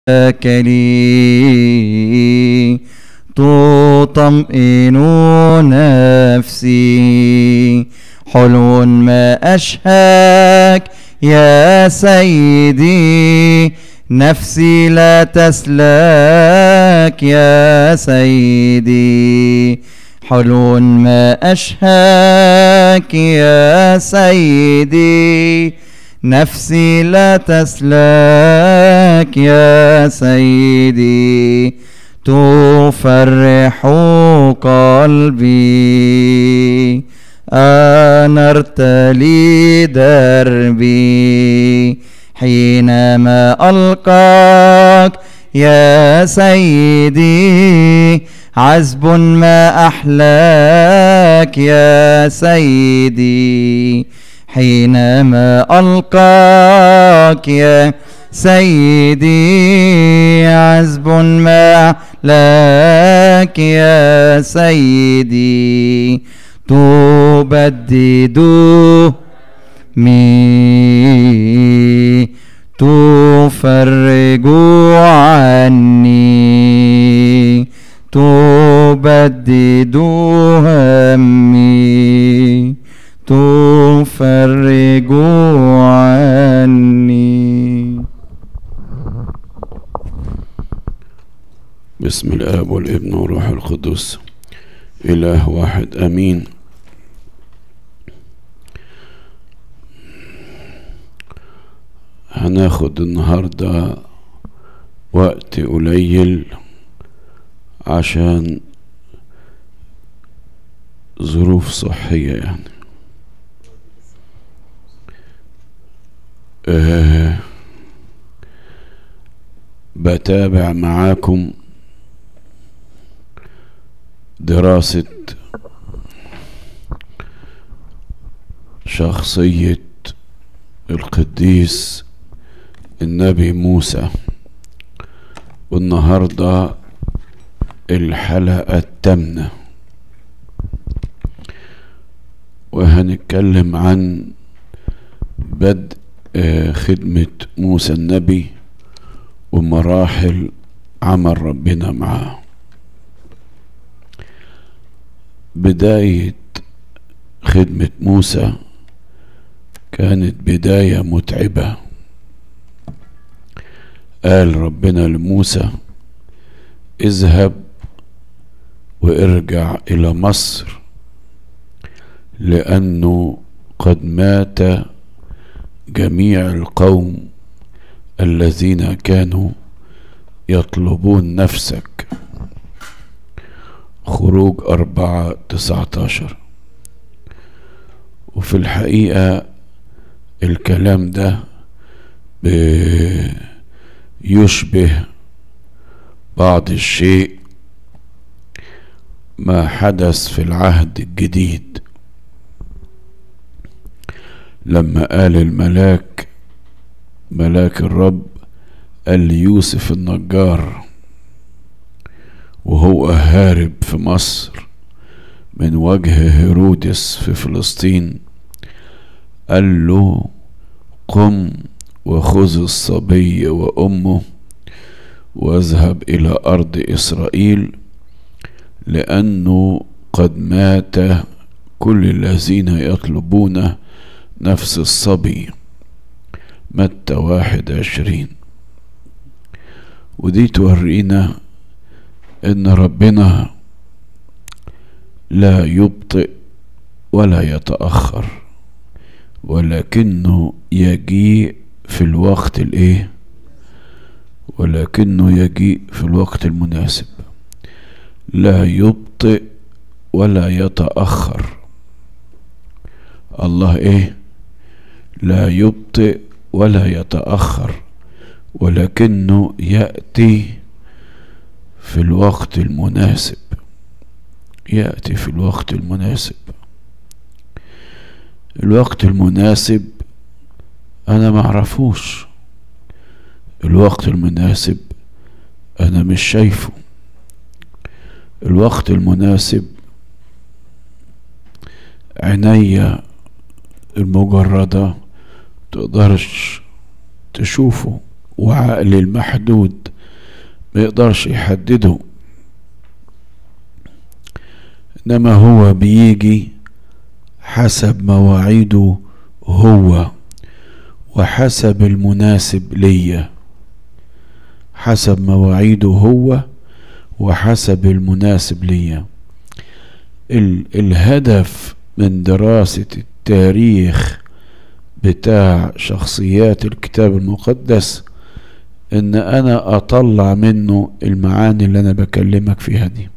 لي تطمئن نفسي حلو ما أشهاك يا سيدي نفسي لا تسلك يا سيدي حلو ما أشهاك يا سيدي نفسي لا تسلك يا سيدي تفرح قلبي أنرت لي دربي حينما ألقاك يا سيدي عذب ما أحلاك يا سيدي حينما ألقاك يا سيدي عذب ما أحلاك يا سيدي تبدد مي تفرج عني تبدد همي تفرج عني بسم الآب والابن والروح القدس إله واحد أمين هناخد النهاردة وقت قليل عشان ظروف صحية يعني أه بتابع معاكم دراسة شخصية القديس النبي موسى والنهاردة الحلقة التامنة وهنتكلم عن بدء خدمة موسى النبي ومراحل عمل ربنا معاه بداية خدمة موسى كانت بداية متعبة قال ربنا لموسى اذهب وارجع إلى مصر لأنه قد مات جميع القوم الذين كانوا يطلبون نفسك خروج أربعة تسعة عشر وفي الحقيقة الكلام ده يشبه بعض الشيء ما حدث في العهد الجديد لما قال الملاك ملاك الرب قال ليوسف النجار وهو هارب في مصر من وجه هيرودس في فلسطين قال له قم وخذ الصبي وامه واذهب الى ارض اسرائيل لانه قد مات كل الذين يطلبون نفس الصبي متى واحد عشرين ودي تورينا ان ربنا لا يبطئ ولا يتأخر ولكنه يجيء في الوقت الايه ولكنه يجيء في الوقت المناسب لا يبطئ ولا يتأخر الله ايه لا يبطئ ولا يتأخر ولكنه يأتي في الوقت المناسب يأتي في الوقت المناسب الوقت المناسب أنا معرفوش الوقت المناسب أنا مش شايفه الوقت المناسب عينيا المجردة تقدرش تشوفه وعقلي المحدود ما يقدرش يحدده انما هو بيجي حسب مواعيده هو وحسب المناسب ليا حسب مواعيده هو وحسب المناسب ليا ال الهدف من دراسة التاريخ بتاع شخصيات الكتاب المقدس ان انا اطلع منه المعاني اللي انا بكلمك فيها دي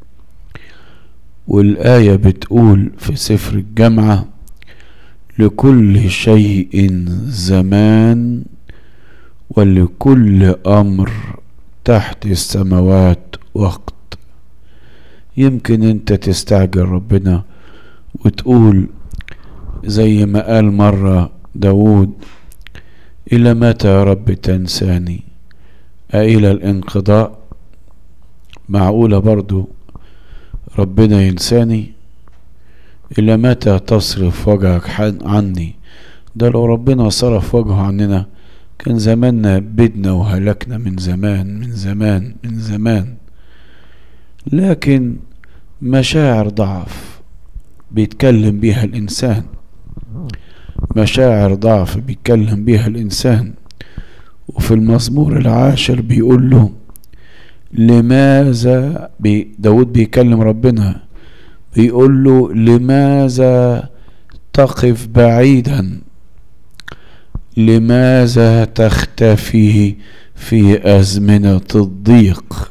والآية بتقول في سفر الجامعة لكل شيء زمان ولكل أمر تحت السماوات وقت يمكن انت تستعجل ربنا وتقول زي ما قال مرة داود إلى متى يا رب تنساني أإلى الانقضاء معقولة برضو ربنا ينساني إلى متى تصرف وجهك عني ده لو ربنا صرف وجهه عننا كان زماننا بدنا وهلكنا من زمان من زمان من زمان لكن مشاعر ضعف بيتكلم بيها الإنسان مشاعر ضعف بيتكلم بيها الإنسان وفي المزمور العاشر بيقول له لماذا بي داود بيكلم ربنا بيقول له لماذا تقف بعيدا لماذا تختفي في أزمنة الضيق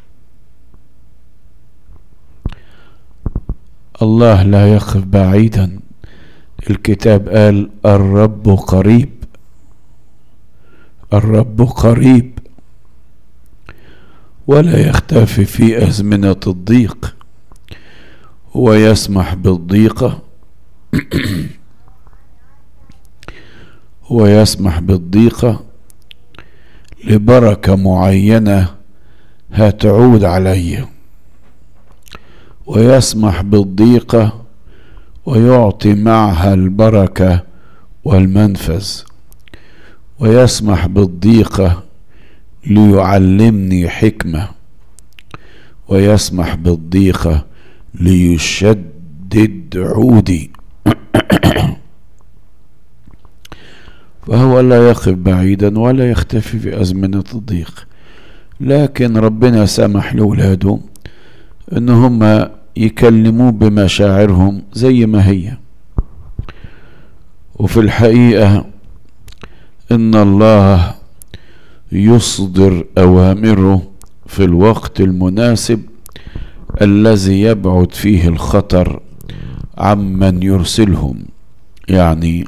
الله لا يقف بعيدا الكتاب قال الرب قريب الرب قريب ولا يختفي في أزمنة الضيق هو يسمح بالضيقة هو يسمح بالضيقة لبركة معينة هتعود علي ويسمح بالضيقة ويعطي معها البركة والمنفذ ويسمح بالضيقة ليعلمني حكمة ويسمح بالضيقة ليشدد عودي فهو لا يقف بعيدا ولا يختفي في أزمنة الضيق لكن ربنا سمح لأولاده ان هم يكلموه بمشاعرهم زي ما هي وفي الحقيقة ان الله يصدر اوامره في الوقت المناسب الذي يبعد فيه الخطر عمن يرسلهم يعني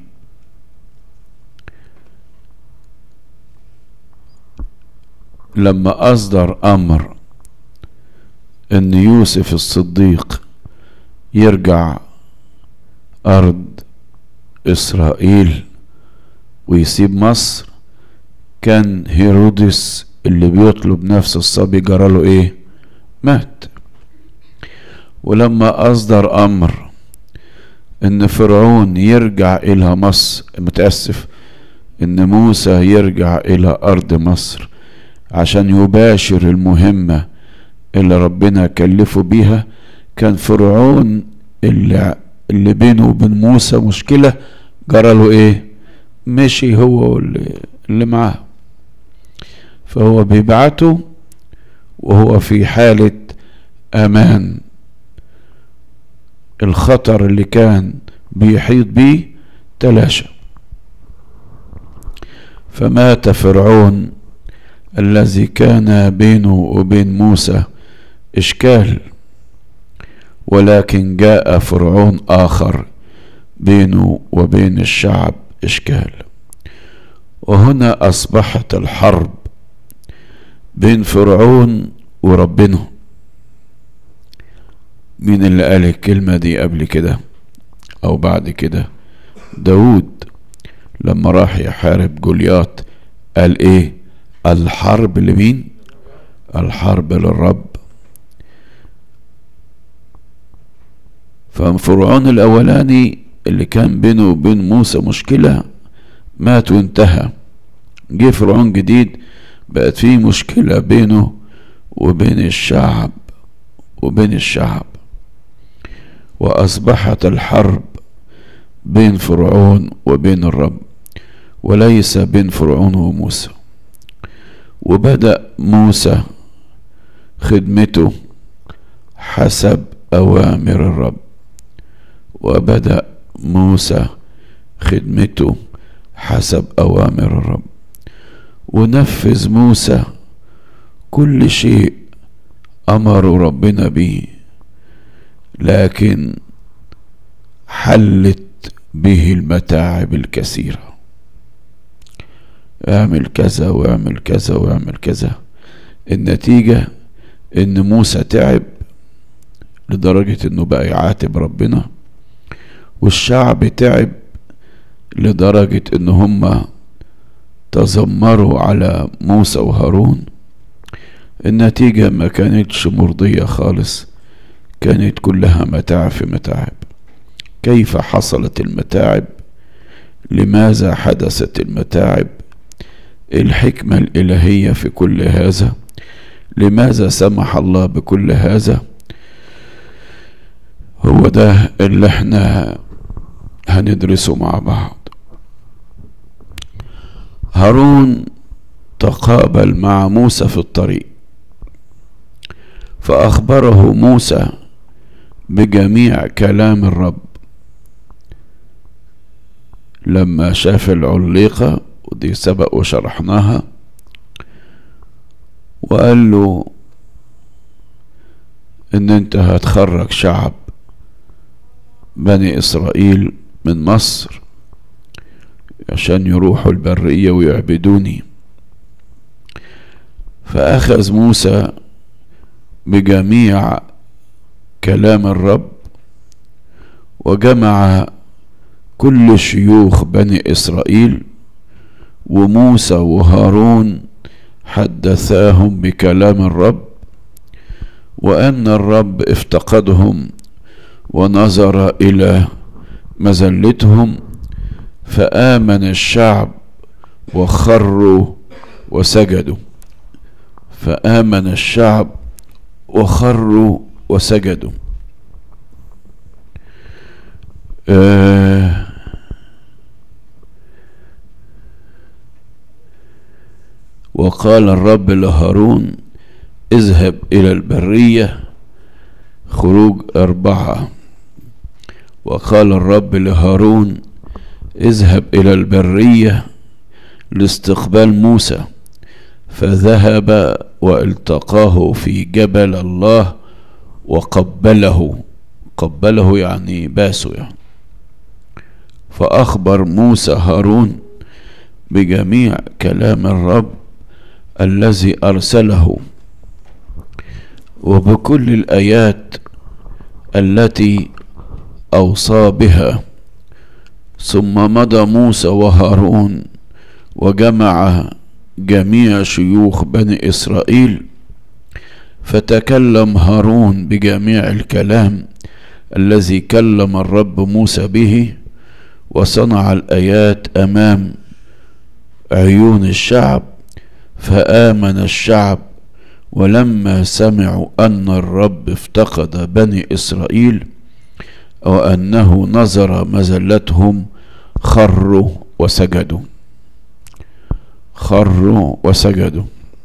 لما اصدر امر ان يوسف الصديق يرجع ارض اسرائيل ويسيب مصر كان هيرودس اللي بيطلب نفس الصبي جراله ايه مات ولما اصدر امر ان فرعون يرجع الى مصر متاسف ان موسى يرجع الى ارض مصر عشان يباشر المهمه اللي ربنا كلفه بيها كان فرعون اللي, اللي بينه وبين موسى مشكلة جراله ايه مشي هو اللي, اللي معاه فهو بيبعته وهو في حالة امان الخطر اللي كان بيحيط بيه تلاشى فمات فرعون الذي كان بينه وبين موسى اشكال ولكن جاء فرعون اخر بينه وبين الشعب اشكال وهنا اصبحت الحرب بين فرعون وربنا مين اللي قال الكلمة دي قبل كده او بعد كده داود لما راح يحارب جولياط قال ايه الحرب لمين الحرب للرب ففرعون الاولاني اللي كان بينه وبين موسى مشكلة مات وانتهى جه فرعون جديد بقت فيه مشكلة بينه وبين الشعب وبين الشعب وأصبحت الحرب بين فرعون وبين الرب وليس بين فرعون وموسى وبدأ موسى خدمته حسب أوامر الرب وبدأ موسى خدمته حسب أوامر الرب ونفذ موسى كل شيء أمر ربنا به لكن حلت به المتاعب الكثيرة اعمل كذا واعمل كذا واعمل كذا النتيجة ان موسى تعب لدرجة انه بقى يعاتب ربنا والشعب تعب لدرجة ان هم تذمروا على موسى وهارون النتيجة ما كانتش مرضية خالص كانت كلها متاعب في متاعب كيف حصلت المتاعب لماذا حدثت المتاعب الحكمة الإلهية في كل هذا لماذا سمح الله بكل هذا هو ده اللي احنا هندرسه مع بعض هارون تقابل مع موسى في الطريق فأخبره موسى بجميع كلام الرب لما شاف العليقة ودي سبق وشرحناها وقال له ان انت هتخرج شعب بني اسرائيل من مصر عشان يروحوا البرية ويعبدوني فأخذ موسى بجميع كلام الرب وجمع كل شيوخ بني إسرائيل وموسى وهارون حدثاهم بكلام الرب وأن الرب افتقدهم ونظر إلى مذلتهم فآمن الشعب وخروا وسجدوا فآمن الشعب وخروا وسجدوا آه وقال الرب لهارون اذهب إلى البرية خروج أربعة وقال الرب لهارون اذهب إلى البرية لاستقبال موسى فذهب والتقاه في جبل الله وقبله قبله يعني باسه يعني فأخبر موسى هارون بجميع كلام الرب الذي أرسله وبكل الآيات التي أوصى بها ثم مضى موسى وهارون وجمع جميع شيوخ بني إسرائيل فتكلم هارون بجميع الكلام الذي كلم الرب موسى به وصنع الآيات أمام عيون الشعب فآمن الشعب ولما سمعوا أن الرب افتقد بني إسرائيل وأنه نظر مزلتهم خروا وسجدوا خروا وسجدوا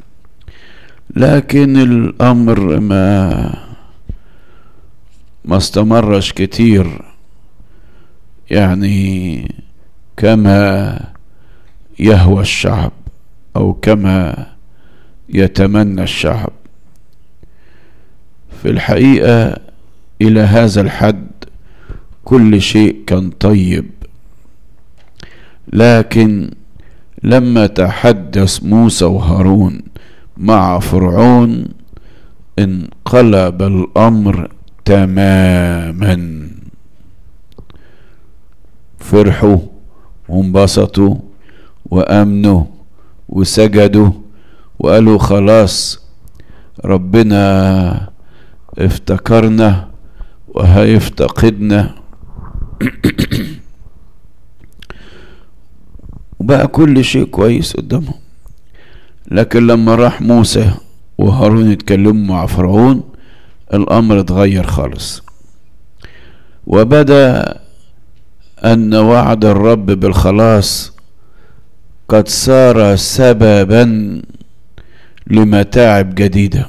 لكن الأمر ما ما استمرش كتير يعني كما يهوى الشعب أو كما يتمنى الشعب في الحقيقة إلى هذا الحد كل شيء كان طيب لكن لما تحدث موسى وهارون مع فرعون انقلب الأمر تماما فرحوا وانبسطوا وامنوا وسجدوا وقالوا خلاص ربنا افتكرنا وهيفتقدنا وبقى كل شيء كويس قدامهم لكن لما راح موسى وهارون يتكلموا مع فرعون الأمر اتغير خالص وبدا أن وعد الرب بالخلاص قد صار سببا لمتاعب جديدة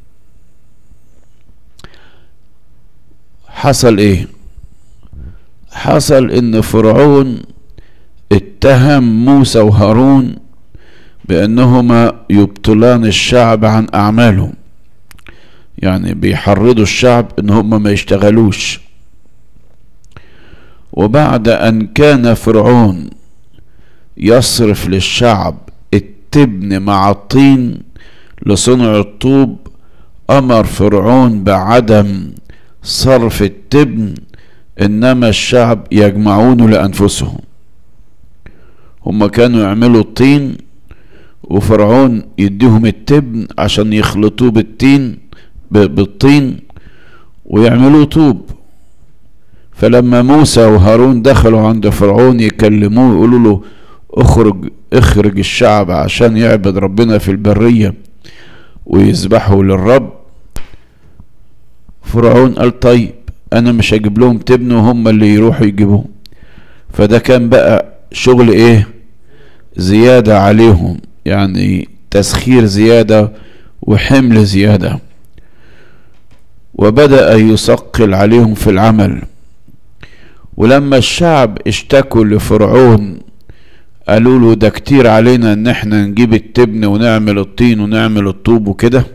حصل ايه حصل ان فرعون اتهم موسى وهارون بانهما يبطلان الشعب عن اعمالهم يعني بيحرضوا الشعب ان هم ما يشتغلوش وبعد ان كان فرعون يصرف للشعب التبن مع الطين لصنع الطوب امر فرعون بعدم صرف التبن انما الشعب يجمعون لانفسهم هم كانوا يعملوا الطين وفرعون يديهم التبن عشان يخلطوه بالتين بالطين ويعملوه طوب فلما موسى وهارون دخلوا عند فرعون يكلموه يقولوا له اخرج اخرج الشعب عشان يعبد ربنا في البرية ويذبحوا للرب فرعون قال طيب انا مش هجيب لهم تبن وهم اللي يروحوا يجيبوه فده كان بقى شغل ايه زيادة عليهم يعني تسخير زيادة وحمل زيادة وبدأ يثقل عليهم في العمل ولما الشعب اشتكوا لفرعون قالوا له ده كتير علينا ان احنا نجيب التبن ونعمل الطين ونعمل الطوب وكده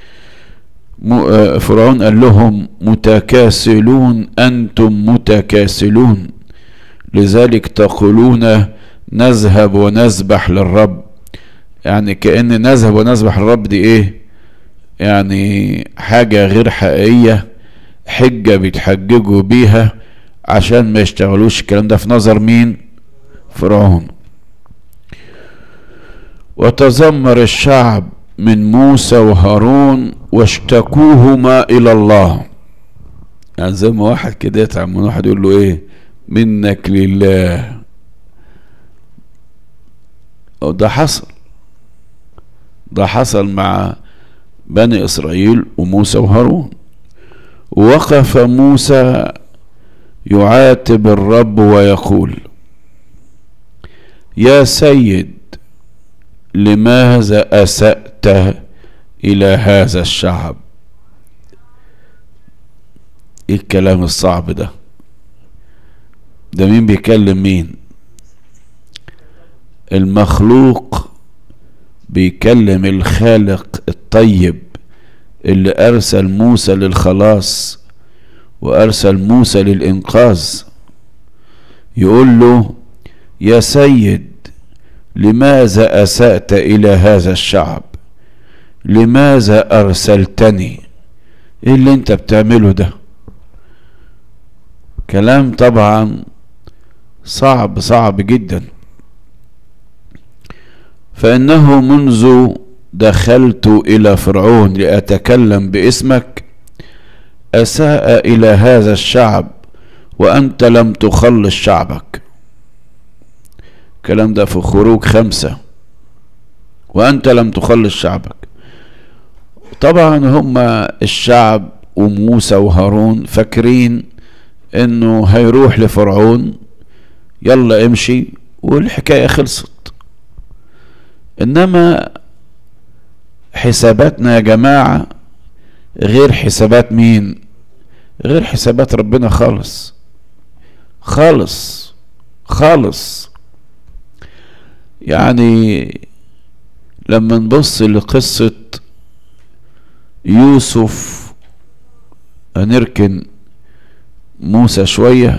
فرعون قال لهم متكاسلون انتم متكاسلون لذلك تقولون نذهب ونذبح للرب يعني كأن نذهب ونذبح للرب دي ايه يعني حاجة غير حقيقية حجة بيتحججوا بيها عشان ما يشتغلوش الكلام ده في نظر مين فرعون وتذمر الشعب من موسى وهارون واشتكوهما الى الله يعني زي ما واحد كده يتعب من واحد يقول له ايه منك لله ده حصل ده حصل مع بني اسرائيل وموسى وهارون وقف موسى يعاتب الرب ويقول يا سيد لماذا اسات الى هذا الشعب ايه الكلام الصعب ده ده مين بيكلم مين المخلوق بيكلم الخالق الطيب اللي ارسل موسى للخلاص وارسل موسى للانقاذ يقول له يا سيد لماذا اسات الى هذا الشعب لماذا ارسلتني ايه اللي انت بتعمله ده كلام طبعا صعب صعب جدا فانه منذ دخلت الى فرعون لاتكلم باسمك اساء الى هذا الشعب وانت لم تخلص شعبك الكلام ده في خروج خمسة وانت لم تخلص شعبك طبعا هما الشعب وموسى وهارون فاكرين انه هيروح لفرعون يلا امشي والحكاية خلصت انما حساباتنا يا جماعة غير حسابات مين غير حسابات ربنا خالص خالص خالص يعني لما نبص لقصة يوسف هنركن موسى شوية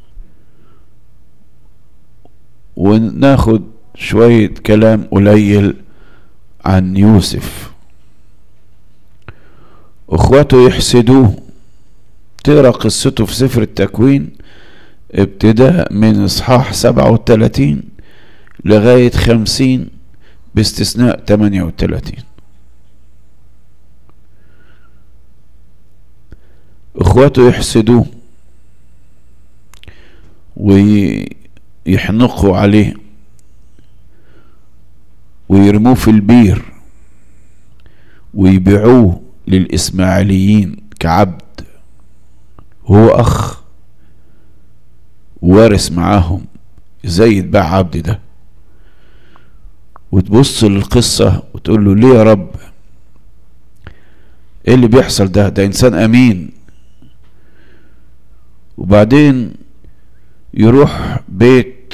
وناخد شوية كلام قليل عن يوسف اخواته يحسدوه تقرا قصته في سفر التكوين ابتداء من اصحاح سبعة وثلاثين لغاية خمسين باستثناء تمانية وثلاثين اخواته يحسدوه ويحنقوا عليه ويرموه في البير ويبيعوه للإسماعيليين كعبد هو أخ وارث معاهم ازاي يتباع عبد ده وتبص للقصة وتقول له ليه يا رب ايه اللي بيحصل ده ده انسان امين وبعدين يروح بيت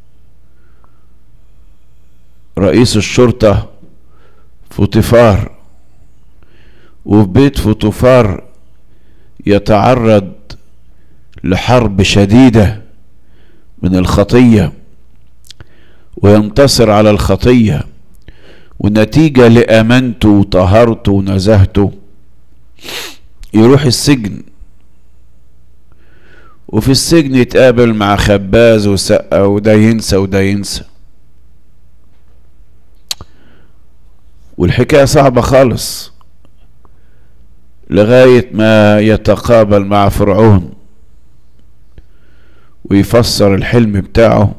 رئيس الشرطة فوتيفار وفي بيت فوتيفار يتعرض لحرب شديدة من الخطية وينتصر على الخطية ونتيجة لأمانته وطهارته ونزهته يروح السجن وفي السجن يتقابل مع خباز وسقة وده ينسى وده ينسى والحكاية صعبة خالص لغاية ما يتقابل مع فرعون ويفسر الحلم بتاعه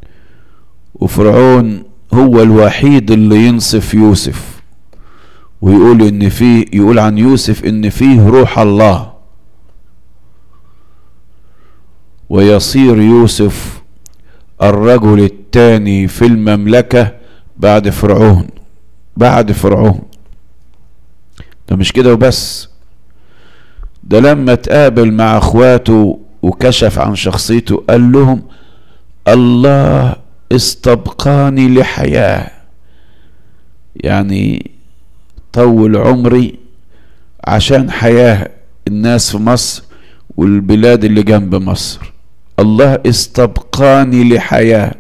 وفرعون هو الوحيد اللي ينصف يوسف ويقول ان فيه يقول عن يوسف ان فيه روح الله ويصير يوسف الرجل الثاني في المملكة بعد فرعون بعد فرعون ده مش كده وبس ده لما تقابل مع اخواته وكشف عن شخصيته قال لهم الله استبقاني لحياة يعني طول عمري عشان حياة الناس في مصر والبلاد اللي جنب مصر الله استبقاني لحياة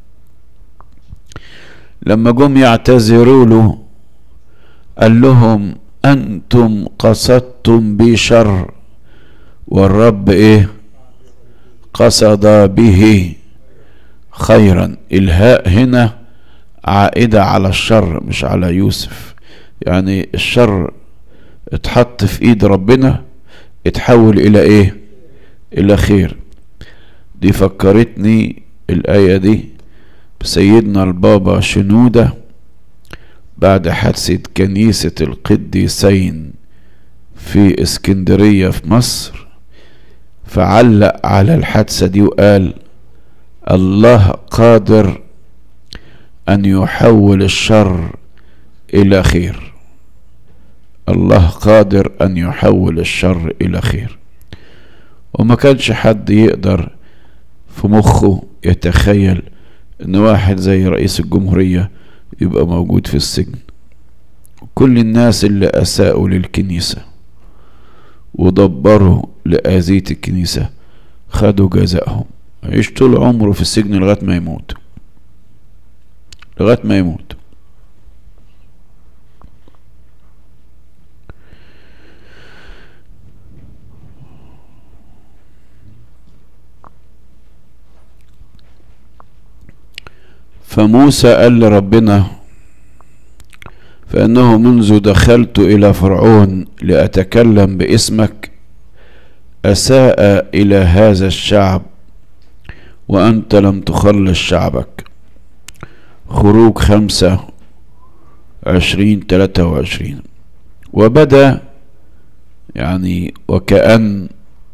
لما جم يعتذروا له قال لهم أنتم قصدتم بي شر والرب إيه قصد به خيرا الهاء هنا عائدة على الشر مش على يوسف يعني الشر اتحط في ايد ربنا اتحول الى ايه الى خير دي فكرتني الآية دي بسيدنا البابا شنودة بعد حادثة كنيسة القديسين في اسكندرية في مصر فعلق على الحادثة دي وقال الله قادر أن يحول الشر إلى خير الله قادر أن يحول الشر إلى خير وما كانش حد يقدر في مخه يتخيل ان واحد زي رئيس الجمهورية يبقى موجود في السجن كل الناس اللي اساءوا للكنيسة ودبروا لأذية الكنيسة خدوا جزائهم يعيش طول عمره في السجن لغاية ما يموت لغاية ما يموت فموسى قال لربنا فإنه منذ دخلت إلى فرعون لأتكلم باسمك أساء إلى هذا الشعب وأنت لم تخلص شعبك خروج خمسة عشرين تلاتة وعشرين وبدا يعني وكأن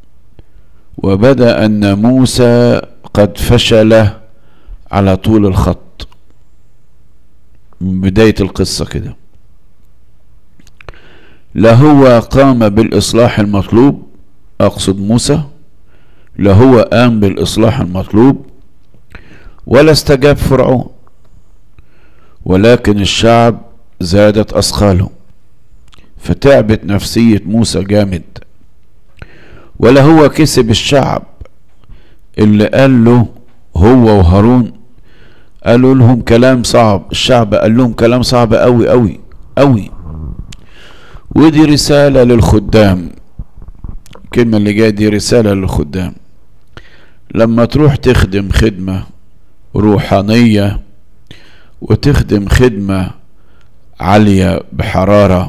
وبدا أن موسى قد فشل على طول الخط من بداية القصة كده لا هو قام بالإصلاح المطلوب أقصد موسى لا هو قام بالإصلاح المطلوب ولا استجاب فرعون ولكن الشعب زادت أثقاله فتعبت نفسية موسى جامد ولا هو كسب الشعب اللي قال له هو وهارون قالوا لهم كلام صعب الشعب قال لهم كلام صعب قوي قوي قوي ودي رسالة للخدام الكلمة اللي جاية دي رسالة للخدام لما تروح تخدم خدمة روحانية وتخدم خدمة عالية بحرارة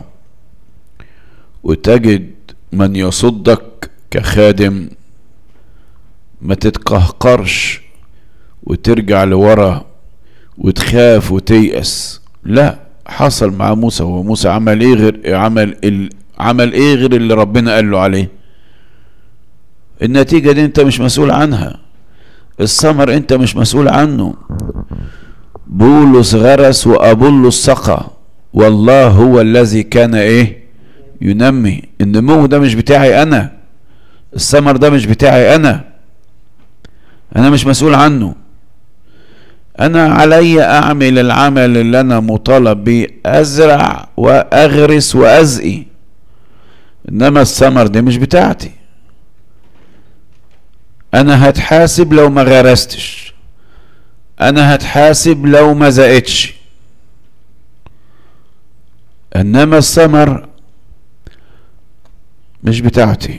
وتجد من يصدك كخادم ما تتقهقرش وترجع لورا وتخاف وتيأس لا حصل مع موسى هو موسى عمل ايه غير عمل ال... عمل ايه غير اللي ربنا قال له عليه النتيجة دي انت مش مسؤول عنها الثمر انت مش مسؤول عنه بولس غرس وابولس سقى والله هو الذي كان ايه ينمي النمو ده مش بتاعي انا الثمر ده مش بتاعي انا انا مش مسؤول عنه انا علي اعمل العمل اللي انا مطالب بيه ازرع واغرس وازقي انما الثمر دي مش بتاعتي انا هتحاسب لو ما غرستش انا هتحاسب لو ما زقتش انما الثمر مش بتاعتي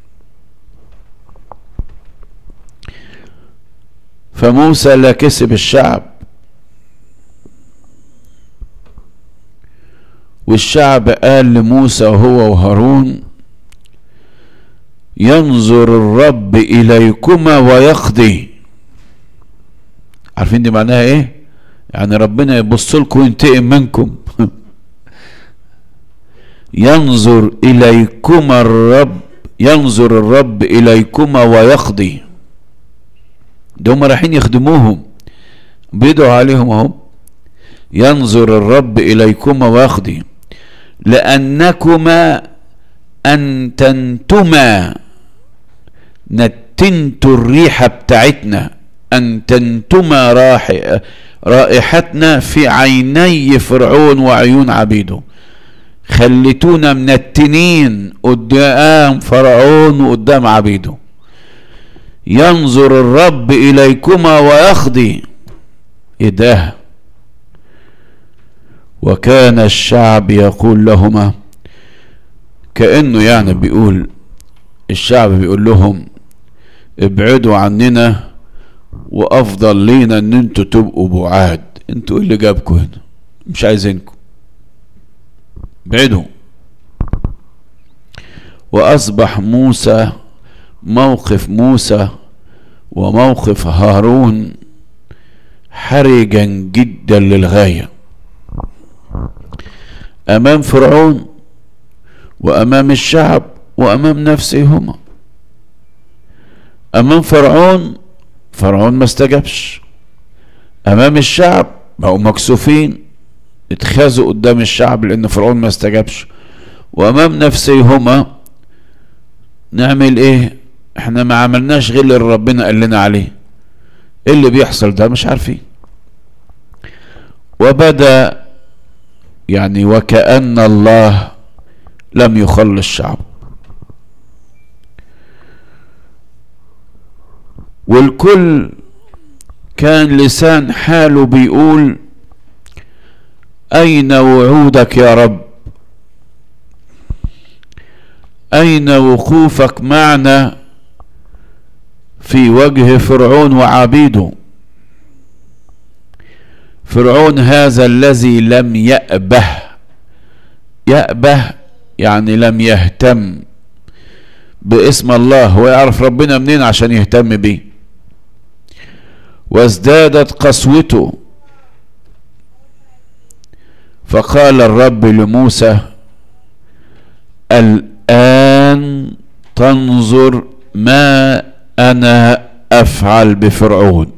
فموسى لا كسب الشعب والشعب قال لموسى هو وهارون ينظر الرب إليكما ويقضي عارفين دي معناها ايه يعني ربنا يبص لكم وينتقم منكم ينظر إليكما الرب ينظر الرب إليكما ويقضي ده هم رايحين يخدموهم بيدعوا عليهم اهم ينظر الرب إليكما ويقضي لأنكما أنتنتما نتنت الريحة بتاعتنا أنتنتما راح رائحتنا في عيني فرعون وعيون عبيده خليتونا منتنين قدام فرعون وقدام عبيده ينظر الرب إليكما ويقضي إيه ده وكان الشعب يقول لهما كأنه يعني بيقول الشعب بيقول لهم ابعدوا عننا وافضل لينا ان انتوا تبقوا بعاد انتوا اللي جابكم هنا مش عايزينكم ابعدوا واصبح موسى موقف موسى وموقف هارون حرجا جدا للغايه امام فرعون وامام الشعب وامام نفسهما امام فرعون فرعون ما استجابش امام الشعب بقوا مكسوفين اتخاذوا قدام الشعب لان فرعون ما استجابش وامام نفسيهما نعمل ايه احنا ما عملناش غير اللي ربنا قال لنا عليه ايه اللي بيحصل ده مش عارفين وبدا يعني وكأن الله لم يخلص شعبه والكل كان لسان حاله بيقول أين وعودك يا رب أين وقوفك معنا في وجه فرعون وعبيده فرعون هذا الذي لم يأبه يأبه يعني لم يهتم باسم الله هو يعرف ربنا منين عشان يهتم بيه وازدادت قسوته فقال الرب لموسى الآن تنظر ما أنا أفعل بفرعون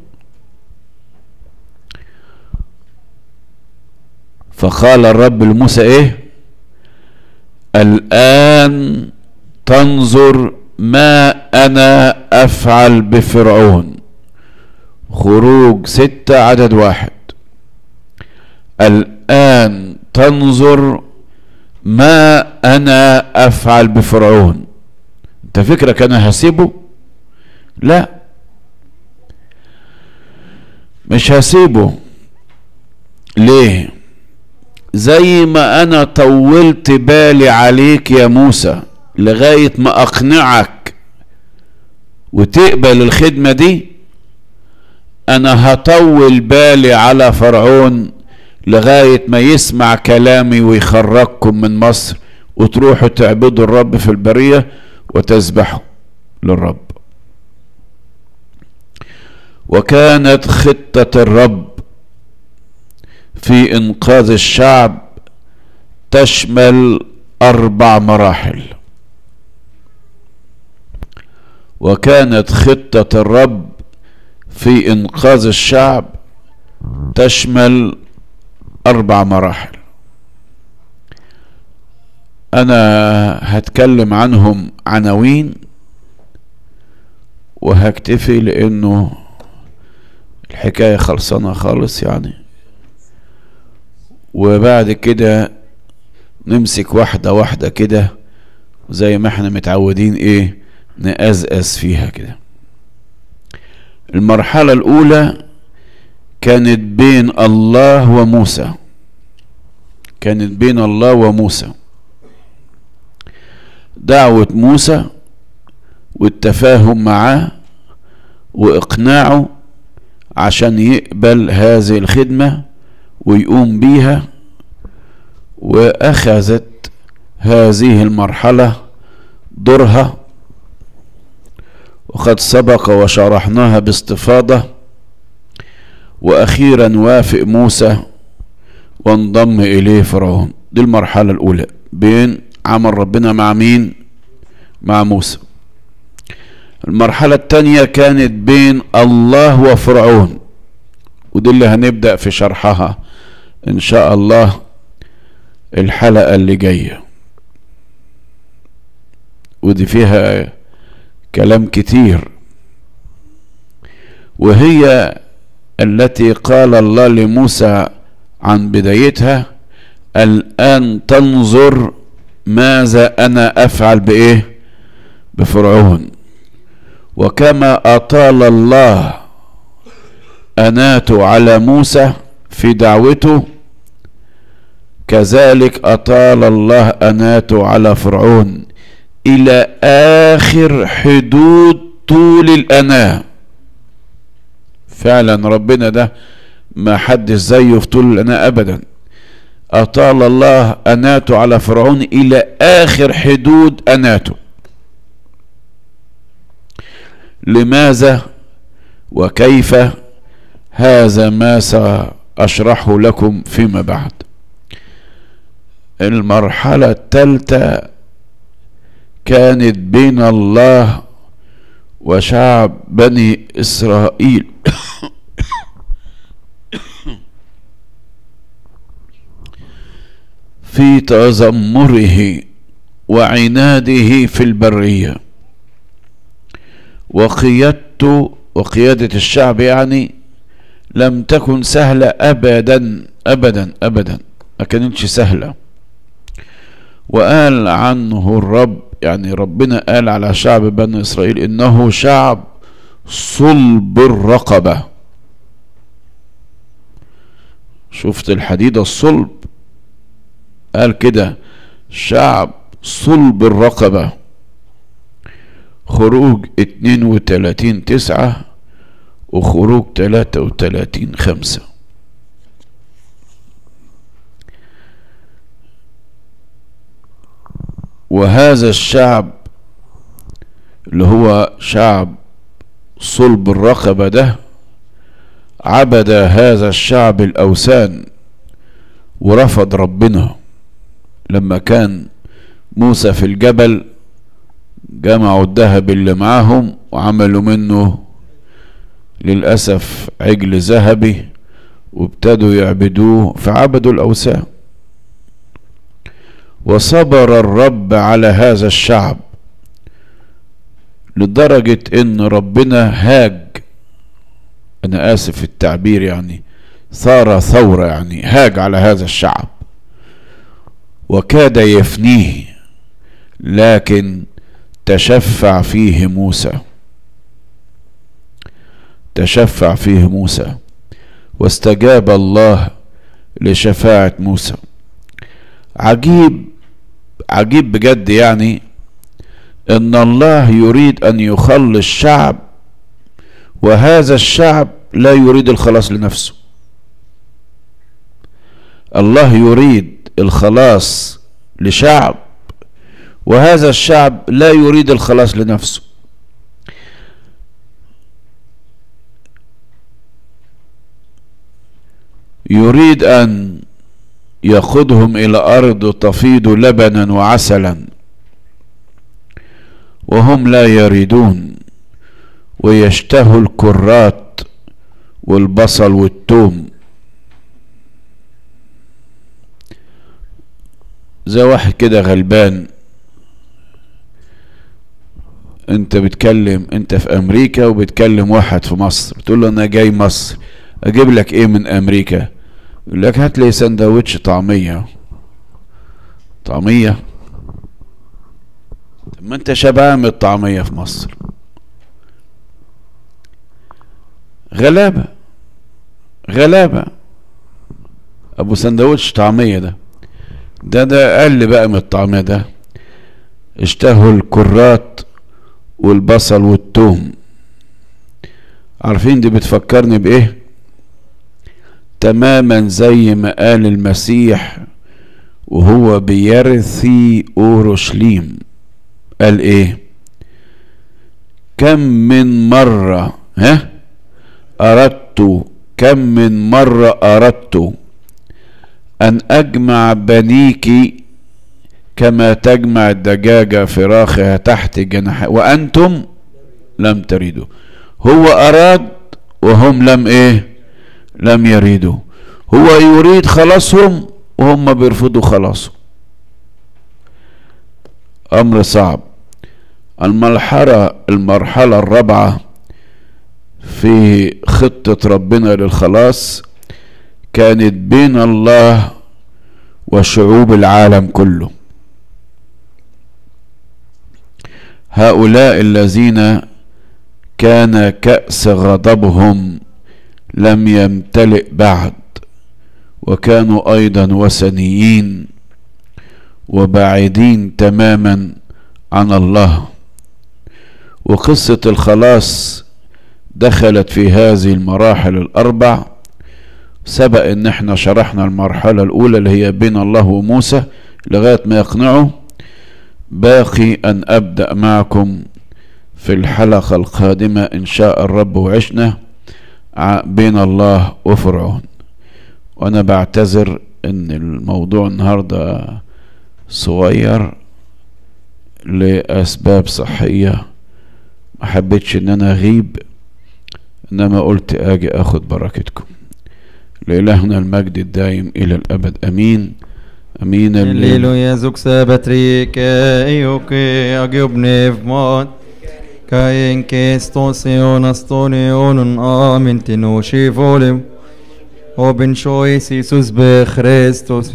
فقال الرب لموسى إيه الآن تنظر ما أنا أفعل بفرعون خروج ستة عدد واحد الآن تنظر ما أنا أفعل بفرعون أنت فكرك أنا هسيبه لا مش هسيبه ليه زي ما أنا طولت بالي عليك يا موسى لغاية ما أقنعك وتقبل الخدمة دي أنا هطول بالي على فرعون لغاية ما يسمع كلامي ويخرجكم من مصر وتروحوا تعبدوا الرب في البرية وتذبحوا للرب وكانت خطة الرب في انقاذ الشعب تشمل اربع مراحل وكانت خطه الرب في انقاذ الشعب تشمل اربع مراحل انا هتكلم عنهم عناوين وهكتفي لانه الحكايه خلصانه خالص يعني وبعد كده نمسك واحده واحده كده زي ما احنا متعودين ايه نقزقز فيها كده المرحله الاولى كانت بين الله وموسى كانت بين الله وموسى دعوة موسى والتفاهم معاه وإقناعه عشان يقبل هذه الخدمة ويقوم بيها وأخذت هذه المرحلة دورها وقد سبق وشرحناها باستفاضة وأخيرا وافق موسى وانضم إليه فرعون دي المرحلة الأولى بين عمل ربنا مع مين مع موسى المرحلة التانية كانت بين الله وفرعون ودي اللي هنبدأ في شرحها إن شاء الله الحلقة اللي جاية ودي فيها كلام كتير وهي التي قال الله لموسى عن بدايتها الآن تنظر ماذا أنا أفعل بإيه بفرعون وكما أطال الله أناته على موسى في دعوته كذلك أطال الله أناته على فرعون إلى آخر حدود طول الأناة فعلا ربنا ده ما حدش زيه في طول الأناة أبدا أطال الله أناته على فرعون إلى آخر حدود أناته لماذا وكيف هذا ما سأشرحه لكم فيما بعد المرحلة الثالثة كانت بين الله وشعب بني إسرائيل في تذمره وعناده في البرية وقيادته وقيادة الشعب يعني لم تكن سهلة أبدا أبدا أبدا ما كانتش سهلة وقال عنه الرب يعني ربنا قال على شعب بني إسرائيل إنه شعب صلب الرقبة شفت الحديد الصلب قال كده شعب صلب الرقبة خروج اتنين وتلاتين تسعة وخروج تلاتة وتلاتين خمسة وهذا الشعب اللي هو شعب صلب الرقبة ده عبد هذا الشعب الأوثان ورفض ربنا لما كان موسى في الجبل جمعوا الذهب اللي معاهم وعملوا منه للأسف عجل ذهبي وابتدوا يعبدوه فعبدوا الأوثان وصبر الرب على هذا الشعب لدرجة ان ربنا هاج انا اسف في التعبير يعني ثار ثورة يعني هاج على هذا الشعب وكاد يفنيه لكن تشفع فيه موسى تشفع فيه موسى واستجاب الله لشفاعة موسى عجيب عجيب بجد يعني ان الله يريد ان يخلص شعب وهذا الشعب لا يريد الخلاص لنفسه الله يريد الخلاص لشعب وهذا الشعب لا يريد الخلاص لنفسه يريد أن يقودهم إلى أرض تفيض لبنا وعسلا وهم لا يريدون ويشتهوا الكرات والبصل والثوم زي واحد كده غلبان انت بتكلم انت في امريكا وبتكلم واحد في مصر بتقول له انا جاي مصر اجيب لك ايه من امريكا يقول لك هات لي سندوتش طعميه طعميه طب ما انت شبعان من الطعميه في مصر غلابه غلابه ابو سندوتش طعميه ده ده ده اقل بقى من الطعميه ده اشتهوا الكرات والبصل والثوم عارفين دي بتفكرني بايه تماما زي ما قال المسيح وهو بيرثي اورشليم قال ايه كم من مرة ها اردت كم من مرة اردت ان اجمع بنيك كما تجمع الدجاجة فراخها تحت جناحها وأنتم لم تريدوا هو أراد وهم لم إيه لم يريدوا هو يريد خلاصهم وهم بيرفضوا خلاصه أمر صعب المرحلة المرحلة الرابعة في خطة ربنا للخلاص كانت بين الله وشعوب العالم كله هؤلاء الذين كان كأس غضبهم لم يمتلئ بعد وكانوا أيضا وثنيين وبعيدين تماما عن الله وقصة الخلاص دخلت في هذه المراحل الأربع سبق ان احنا شرحنا المرحلة الأولى اللي هي بين الله وموسى لغاية ما يقنعه باقي أن أبدأ معكم في الحلقة القادمة إن شاء الرب وعشنا بين الله وفرعون وأنا بعتذر إن الموضوع النهاردة صغير لأسباب صحية ما حبيتش إن أنا أغيب إنما قلت أجي أخد بركتكم لإلهنا المجد الدائم إلى الأبد أمين أمين Alleluia, zuxa batrike, ioke, agiobnev mat, kain kestos eonas toneonun amin tino shivolim, oben shois Isus be Christos.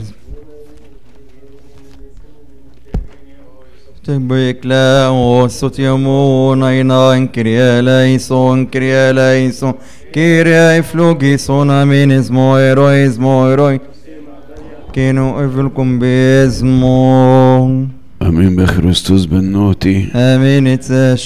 Tebek la osot yamon ainan kiria laison, kiria laison, kiria iflogison amin ismo eroi, ismo eroi. كانوا قبلكم باسمه أمين بخريستوس بالنوتي آمين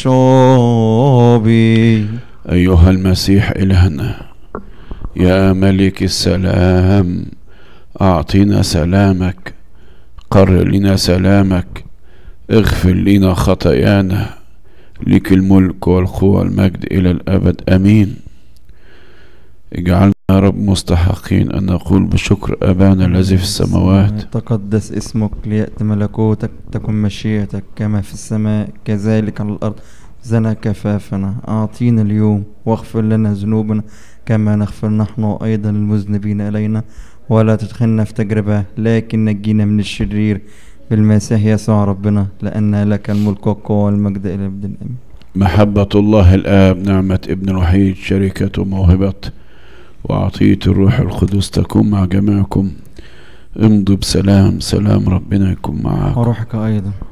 تشوبي أيها المسيح إلهنا يا ملك السلام أعطينا سلامك قرر لنا سلامك اغفر لنا خطايانا لك الملك والقوة والمجد إلى الأبد أمين اجعلنا يا رب مستحقين أن نقول بشكر أبانا الذي في السماوات تقدس اسمك ليأتي ملكوتك تكن مشيئتك كما في السماء كذلك على الأرض زنا كفافنا أعطينا اليوم واغفر لنا ذنوبنا كما نغفر نحن أيضا المذنبين إلينا ولا تدخلنا في تجربة لكن نجينا من الشرير بالمسيح يسوع ربنا لأن لك الملك والقوة والمجد إلى أبد الأمين محبة الله الآب نعمة ابن الوحيد شركة موهبة وعطية الروح القدس تكون مع جميعكم امضوا بسلام سلام ربنا يكون معكم وروحك أيضا